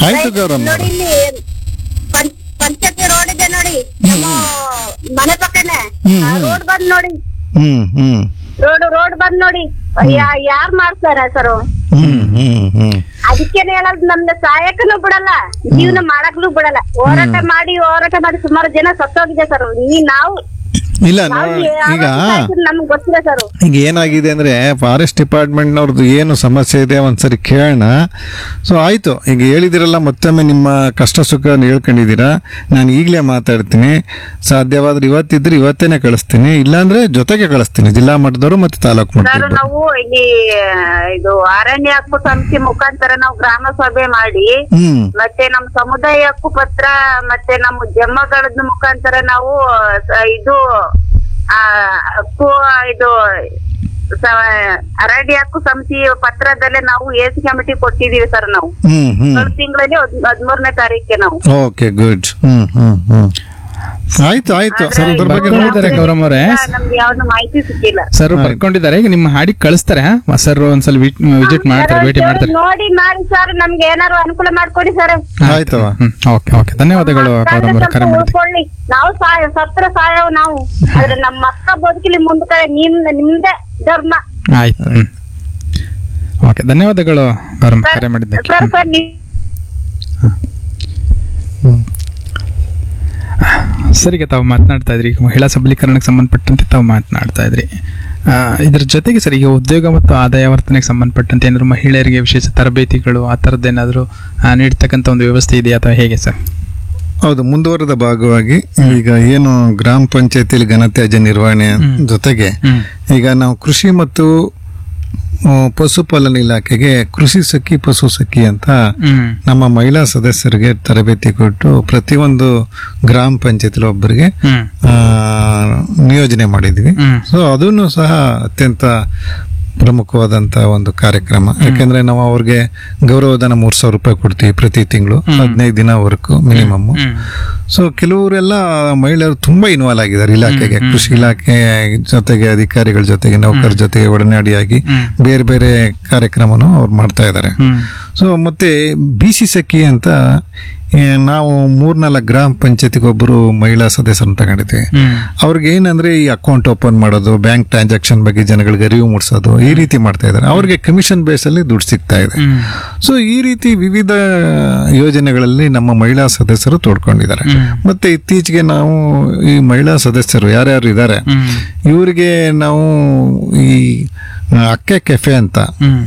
ಆಯ್ತು ಗೌರಮ್ಮ ನೋಡಿ ಇಲ್ಲಿ ಪಂಚ್- ಪಂಚಾಯತಿ ರೋಡ್ ಇದೆ ನೋಡಿ ನಮ್ಮ ಮನೆ ಪಕ್ಕನೆ ರೋಡ್ ಬಂದ್ ನೋಡಿ ಹ್ಮ್ ಹ್ಮ್ ರೋಡ್ ರೋಡ್ ಬಂದ್ ನೋಡಿ ಯಾ- ಯಾರ್ ಮಾಡ್ತಾರ ಸರ್ ಹ್ಮ್ ಹ್ಮ್ ಹ್ಮ್ ಅದಕ್ಕೇನೆ ಹೇಳೋದು ನಮ್ದು ಸಹಾಯಕನು ಬಿಡಲ್ಲ ಜೀವನ ಮಾಡಕ್ನು ಬಿಡಲ್ಲ ಹೋರಾಟ ಮಾಡಿ ಹೋರಾಟ ಮಾಡಿ ಸುಮಾರು ಜನ ಸತ್ತೋಗಿದೆ ಸರ್ ಈ ನಾವು ಇಲ್ಲ ನಾವು ನೋ- ಯಾವ ಈಗ ಸಾಯ್ತೀವಿ ನಮ್ಗ್ ಗೊತ್ತಿಲ್ಲ ಸರ್ ಈಗ ಏನಾಗಿದೆ ಅಂದ್ರೆ ಫಾರೆಸ್ಟ್ ಡಿಪಾರ್ಟ್ಮೆಂಟ್ನವ್ರದ್ದು ಏನು ಸಮಸ್ಯೆ ಇದೆ ಒಂದ್ಸರಿ ಕೇಳೋಣ ಸೊ ಆಯ್ತು ಈಗ ಹೇಳಿದಿರಲ್ಲ ಮತ್ತೊಮ್ಮೆ ನಿಮ್ಮ ಕಷ್ಟ ಸುಖ ಹೇಳ್ಕೊಂಡಿದ್ದೀರಾ ನಾನು ಈಗಲೇ ಮಾತಾಡ್ತೀನಿ ಸಾಧ್ಯವಾದ್ರೆ ಇವತ್ತಿದ್ರೆ ಇವತ್ತೇನೆ ಕಳಿಸ್ತೀನಿ ಇಲ್ಲಾಂದ್ರೆ ಜೊತೆಗೆ ಕಳಿಸ್ತೀನಿ ಜಿಲ್ಲಾ ಮಟ್ಟದವರು ಮತ್ತೆ ತಾಲೂಕು ಸರ್ ಮಟ್ಟದವರು ನಾವು ಇಲ್ಲಿ ಇದು ಅರಣ್ಯ ಹಕ್ಕು ಸಮಿತಿ ಮುಖಾಂತರ ನಾವು ಗ್ರಾಮ ಸಭೆ ಮಾಡಿ ಹ್ಮ್ ಮತ್ತೆ ನಮ್ಮ ಸಮುದಾಯ ಹಕ್ಕು ಪತ್ರ ಮತ್ತೆ ನಮ್ಮ ಜಮ್ಮಗಳದ ಮುಖಾಂತರ ನಾವು ಸ- ಇದು ಆ ಹಕ್ಕು ಇದು ಸ- ಅರಣ್ಯ ಹಕ್ಕು ಸಮಿತಿ ಪತ್ರದಲ್ಲೇ ನಾವು ಎಸಿ ಕಮಿಟಿ ಕೊಟ್ಟಿದೀವಿ ಸರ್ ನಾವು ಹ್ಮ್ ಹ್ಮ್ ಒಂದು ತಿಂಗಳಲ್ಲಿ ಹದಿಮೂರನೇ ತಾರೀಕಿಗೆ ನಾವು ಓಕೆ ಗುಡ್ ಹ್ಮ್ ಹ್ಮ್ ಹ್ಮ್ ಆಯ್ತು ಆಯ್ತು ಸರ್ ಅದ್ರ ಬಗ್ಗೆ ಬರ್ಕೊಂಡಿದ್ದಾರೆ ನೋಡ್ತೀನಿ. ಗೌರಮ್ಮ ಅವರೇ ನಮ್ಗೆ ಯಾವ್ದು ಮಾಹಿತಿ ಸಿಕ್ಕಿಲ್ಲ ಸರ್ ಬರ್ಕೊಂಡಿದ್ದಾರೆ ಈಗ ನಿಮ್ಮ ಹಾಡಿಗೆ ಕಳಿಸ್ತಾರೆ ಸರ್ ಒಂದ್ಸಲ ವಿಸಿಟ್ ಮಾಡ್ತಾರೆ ಭೇಟಿ ಮಾಡ್ತಾರೆ ನೋಡಿ ಮಾಡಿ ಸರ್ ನಮ್ಗೆ ಏನಾರು ಅನುಕೂಲ ಮಾಡ್ಕೊಡಿ ಸರ್ ಆಯ್ತವ ಹ್ಮ್ ಓಕೆ ಓಕೆ ಧನ್ಯವಾದಗಳು ಗೌರಮ್ಮ ಅವರೇ ಕರೆ ಮಾಡಿದ್ದೆ ಉಳ್ಕೊಳ್ಳಿ ನಾವು ಸಾಯ ಸತ್ರ ಸಾಯವ್ ನಾವು ಆದ್ರೆ ನಮ್ಮ ಮಕ್ಕ ಬದುಕಲಿ ಮುಂದಕ್ಕೆ ನಿಮ್ ನಿಮ್ದೇ ಧರ್ಮ ಆಯ್ತು ಹ್ಮ್ ಓಕೆ ಧನ್ಯವಾದಗಳು ಗೌರಮ್ಮ ಕರೆ ಮಾಡಿದ್ದಕ್ಕೆ ಸರ್ ಸರ್ ನೀವು ಸರಿಗೆ ತಾವು ಮಾತನಾಡ್ತಾ ಇದ್ರಿ ಈಗ ಮಹಿಳಾ ಸಬಲೀಕರಣಕ್ಕೆ ಸಂಬಂಧಪಟ್ಟಂತೆ ತಾವು ಮಾತನಾಡ್ತಾ ಇದ್ರಿ ಆ, ಇದ್ರ ಜೊತೆಗೆ ಸರ್ ಈಗ ಉದ್ಯೋಗ ಮತ್ತು ಆದಾಯ ವರ್ತನೆಗೆ ಸಂಬಂಧಪಟ್ಟಂತೆ ಏನಾದ್ರು ಮಹಿಳೆಯರಿಗೆ ವಿಶೇಷ ತರಬೇತಿಗಳು ಆ ಥರದ್ದೇನಾದರೂ ನೀಡ್ತಕ್ಕಂಥ ಒಂದು ವ್ಯವಸ್ಥೆ ಇದೆಯಾ ಅಥವಾ ಹೇಗೆ ಸರ್ ಹೌದು ಮುಂದುವರೆದ ಭಾಗವಾಗಿ ಈಗ ಏನು ಗ್ರಾಮ ಪಂಚಾಯತಿಲಿ ಘನತ್ಯಾಜ್ಯ ನಿರ್ವಹಣೆ ಜೊತೆಗೆ ಹ್ಮ್. ಈಗ ನಾವು ಕೃಷಿ ಮತ್ತು ಆ, ಪಶುಪಾಲನೆ ಇಲಾಖೆಗೆ ಕೃಷಿ ಸಖಿ ಪಶು ಸಖಿ ಅಂತ ಹ್ಮ್ ನಮ್ಮ ಮಹಿಳಾ ಸದಸ್ಯರಿಗೆ ತರಬೇತಿ ಕೊಟ್ಟು ಪ್ರತಿಯೊಂದು ಗ್ರಾಮ ಪಂಚಾಯತಿಲಿ ಒಬ್ಬರಿಗೆ ಹ್ಮ್ ಆ, ನಿಯೋಜನೆ ಮಾಡಿದ್ವಿ ಹ್ಮ್. ಸೊ ಅದನ್ನು ಸಹ ಅತ್ಯಂತ ಪ್ರಮುಖವಾದಂತ ಒಂದು ಕಾರ್ಯಕ್ರಮ ಯಾಕಂದ್ರೆ ನಾವು ಅವ್ರಿಗೆ ಗೌರವಧನ ಮೂರ್ ಸಾವಿರ ರೂಪಾಯಿ ಕೊಡ್ತೀವಿ ಪ್ರತಿ ತಿಂಗಳು ಹದಿನೈದು ದಿನ ವರ್ಕ್ ಮಿನಿಮಮ್ ಹ್ಮ್ ಸೊ ಕೆಲವರೆಲ್ಲ ಮಹಿಳೆಯರು ತುಂಬಾ ಇನ್ವಾಲ್ವ್ ಆಗಿದ್ದಾರೆ ಇಲಾಖೆಗೆ ಕೃಷಿ ಇಲಾಖೆ ಜೊತೆಗೆ ಅಧಿಕಾರಿಗಳ ಜೊತೆಗೆ ನೌಕರ ಜೊತೆಗೆ ಒಡನಾಡಿಯಾಗಿ ಬೇರೆ ಬೇರೆ ಕಾರ್ಯಕ್ರಮನು ಅವ್ರು ಮಾಡ್ತಾ ಇದ್ದಾರೆ ಹ್ಮ್ ಸೊ ಮತ್ತೆ ಬಿ ಸಿ ಸಖಿ ಅಂತ ಏ, ನಾವು ಮೂರ್ನಾಲ್ಕು ಗ್ರಾಮ ಪಂಚಾಯತಿಗೆ ಒಬ್ಬರು ಮಹಿಳಾ ಸದಸ್ಯರನ್ನು ತಗೊಂಡಿದ್ವಿ ಹ್ಮ್ ಅವ್ರಿಗೆ ಏನಂದ್ರೆ ಈ ಅಕೌಂಟ್ ಓಪನ್ ಮಾಡೋದು ಬ್ಯಾಂಕ್ ಟ್ರಾನ್ಸಾಕ್ಷನ್ ಬಗ್ಗೆ ಜನಗಳಿಗೆ ಅರಿವು ಮೂಡಿಸೋದು ಈ ರೀತಿ ಮಾಡ್ತಾ ಇದ್ದಾರೆ ಅವ್ರಿಗೆ ಕಮಿಷನ್ ಬೇಸ್ ಅಲ್ಲಿ ದುಡ್ಡು ಸಿಗ್ತಾ ಇದೆ ಹ್ಮ್ ಸೊ ಈ ರೀತಿ ವಿವಿಧ ಯೋಜನೆಗಳಲ್ಲಿ ನಮ್ಮ ಮಹಿಳಾ ಸದಸ್ಯರು ತೋಡ್ಕೊಂಡಿದ್ದಾರೆ ಮತ್ತೆ ಇತ್ತೀಚೆಗೆ ನಾವು ಈ ಮಹಿಳಾ ಸದಸ್ಯರು ಯಾರ್ಯಾರು ಇದ್ದಾರೆ ಹ್ಮ್ ಇವರಿಗೆ ನಾವು ಈ ಆ, ಅಕ್ಕೆ ಕೆಫೆ ಅಂತ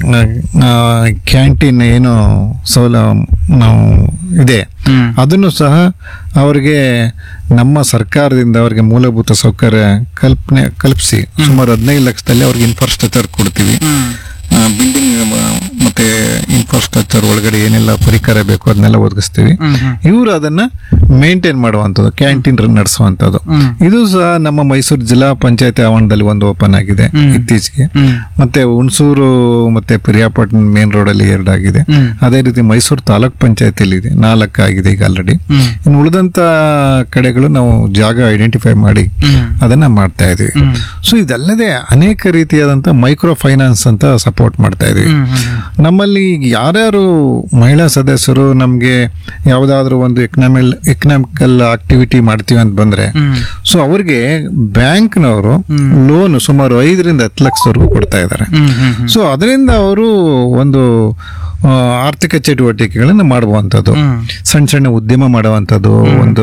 ಕ್ಯಾಂಟೀನ್ ಏನು ಸೌಲ ನಾವು ಇದೆ ಹ್ಮ್. ಅದನ್ನು ಸಹ ಅವರಿಗೆ ನಮ್ಮ ಸರ್ಕಾರದಿಂದ ಅವರಿಗೆ ಮೂಲಭೂತ ಸೌಕರ್ಯ ಕಲ್ಪನೆ ಕಲ್ಪಿಸಿ ಸುಮಾರು ಹದಿನೈದು ಲಕ್ಷದಲ್ಲಿ ಅವ್ರಿಗೆ ಇನ್ಫ್ರಾಸ್ಟ್ರಕ್ಚರ್ ಕೊಡ್ತೀವಿ ಬಿಲ್ಡಿಂಗ್ ಮತ್ತೆ ಇನ್ಫ್ರಾಸ್ಟ್ರಕ್ಚರ್ ಒಳಗಡೆ ಏನೆಲ್ಲ ಪರಿಕರ ಬೇಕು ಅದನ್ನೆಲ್ಲ ಒದಗಿಸ್ತೀವಿ ಇವರು ಅದನ್ನ ಮೇಂಟೈನ್ ಮಾಡುವಂಥದ್ದು ಕ್ಯಾಂಟೀನ್ ನಡೆಸುವಂಥದ್ದು ಇದು ಸಹ ನಮ್ಮ ಮೈಸೂರು ಜಿಲ್ಲಾ ಪಂಚಾಯತಿ ಆವರಣದಲ್ಲಿ ಒಂದು ಓಪನ್ ಆಗಿದೆ ಇತ್ತೀಚೆಗೆ ಮತ್ತೆ ಹುಣಸೂರು ಮತ್ತೆ ಪ್ರಿಯಾಪಟ್ಟಣ ಮೇನ್ ರೋಡ್ ಅಲ್ಲಿ ಎರಡಾಗಿದೆ ಅದೇ ರೀತಿ ಮೈಸೂರು ತಾಲೂಕ್ ಪಂಚಾಯತಿಯಲ್ಲಿ ಇದೆ ನಾಲ್ಕು ಆಗಿದೆ ಈಗ ಆಲ್ರೆಡಿ ಇನ್ನು ಉಳಿದಂತ ಕಡೆಗಳು ನಾವು ಜಾಗ ಐಡೆಂಟಿಫೈ ಮಾಡಿ ಅದನ್ನ ಮಾಡ್ತಾ ಇದೀವಿ ಸೊ ಇದಲ್ಲದೆ ಅನೇಕ ರೀತಿಯಾದಂತ ಮೈಕ್ರೋ ಫೈನಾನ್ಸ್ ಅಂತ ಸಪೋರ್ಟ್ ಮಾಡ್ತಾ ಇದೀವಿ ನಮ್ಮಲ್ಲಿ ಯಾರ್ಯಾರು ಮಹಿಳಾ ಸದಸ್ಯರು ನಮ್ಗೆ ಯಾವ್ದಾದ್ರು ಒಂದು ಎಕನಾಮಿಲ್ ಎಕನಾಮಿಕಲ್ ಆಕ್ಟಿವಿಟಿ ಮಾಡ್ತೀವಿ ಅಂತ ಬಂದ್ರೆ ಸೊ ಅವ್ರಿಗೆ ಬ್ಯಾಂಕ್ನವರು ಲೋನ್ ಸುಮಾರು ಐದರಿಂದ ಹತ್ತು ಲಕ್ಷದವರೆಗೂ ಕೊಡ್ತಾ ಇದ್ದಾರೆ ಸೊ ಅದರಿಂದ ಅವರು ಒಂದು ಆ, ಆರ್ಥಿಕ ಚಟುವಟಿಕೆಗಳನ್ನು ಮಾಡುವಂಥದ್ದು ಸಣ್ಣ ಸಣ್ಣ ಉದ್ಯಮ ಮಾಡುವಂಥದ್ದು ಒಂದು